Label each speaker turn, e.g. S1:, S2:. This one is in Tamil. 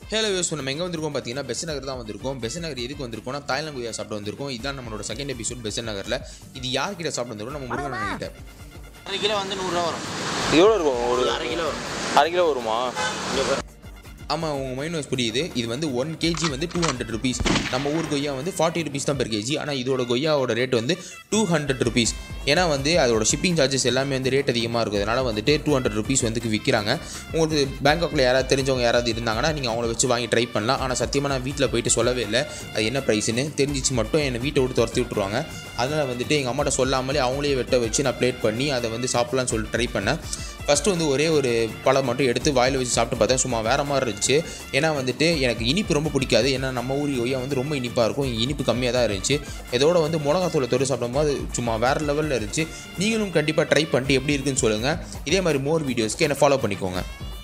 S1: ஹேலோ யூஸ் நம்ம எங்கே வந்திருக்கோம் பார்த்தீங்கன்னா பெசன் நகர் தான் வந்திருக்கோம் பெசன் நகர் எதுக்கு வந்திருக்கோம்னா தாய்லாந்து கொய்யா சாப்பிட வந்திருக்கோம் இதான் நம்மளோட செகண்ட் எபிசோட் பெசன் நகரில் இது யார்கிட்ட சாப்பிட வந்திருக்கோம் நம்ம முருகன் கிட்ட
S2: அரை கிலோ வந்து நூறுரூவா வரும்
S3: எவ்வளோ இருக்கும் ஒரு
S2: அரை கிலோ வரும்
S3: அரை கிலோ வருமா
S2: இங்கே பாரு
S1: ஆமாம் உங்கள் மைண்ட் வாய்ஸ் புரியுது இது வந்து ஒன் கேஜி வந்து டூ ஹண்ட்ரட் ருபீஸ் நம்ம ஊர் கொய்யா வந்து ஃபார்ட்டி ருபீஸ் தான் பெர் கேஜி ஆனால் இதோட கொய்யாவோட ரேட் வந்து டூ ஹண்ட்ரட் ருபீஸ் ஏன்னா வந்து அதோட ஷிப்பிங் சார்ஜஸ் எல்லாமே வந்து ரேட் அதிகமாக இருக்கிறதுனால வந்துட்டு டூ ஹண்ட்ரட் ருபீஸ் வந்து விற்கிறாங்க உங்களுக்கு பேங்காக்கில் யாராவது தெரிஞ்சவங்க யாராவது இருந்தாங்கன்னா நீங்கள் அவங்கள வச்சு வாங்கி ட்ரை பண்ணலாம் ஆனால் சத்தியமாக நான் வீட்டில் போயிட்டு சொல்லவே இல்லை அது என்ன ப்ரைஸ்னு தெரிஞ்சிச்சு மட்டும் என்னை வீட்டை விட்டு துரத்தி விட்டுருவாங்க அதனால் வந்துட்டு எங்கள் அம்மாட்ட சொல்லாமலே அவங்களே வெட்ட வச்சு நான் ப்ளேட் பண்ணி அதை வந்து சாப்பிட்லான்னு சொல்லிட்டு ட்ரை பண்ணேன் ஃபஸ்ட்டு வந்து ஒரே ஒரு பழம் மட்டும் எடுத்து வாயில் வச்சு சாப்பிட்டு பார்த்தேன் சும்மா வேறு மாதிரி இருந்துச்சு ஏன்னா வந்துட்டு எனக்கு இனிப்பு ரொம்ப பிடிக்காது ஏன்னா நம்ம ஊர் ஒய்யா வந்து ரொம்ப இனிப்பாக இருக்கும் இனிப்பு கம்மியாக தான் இருந்துச்சு இதோட வந்து மிளகாத்தூளை தொட்டு சாப்பிடும்போது சும்மா வேறு லெவலில் இருந்துச்சு நீங்களும் கண்டிப்பாக ட்ரை பண்ணிட்டு எப்படி இருக்குன்னு சொல்லுங்கள் இதே மாதிரி மோர் வீடியோஸ்க்கு என்னை ஃபாலோ பண்ணிக்கோங்க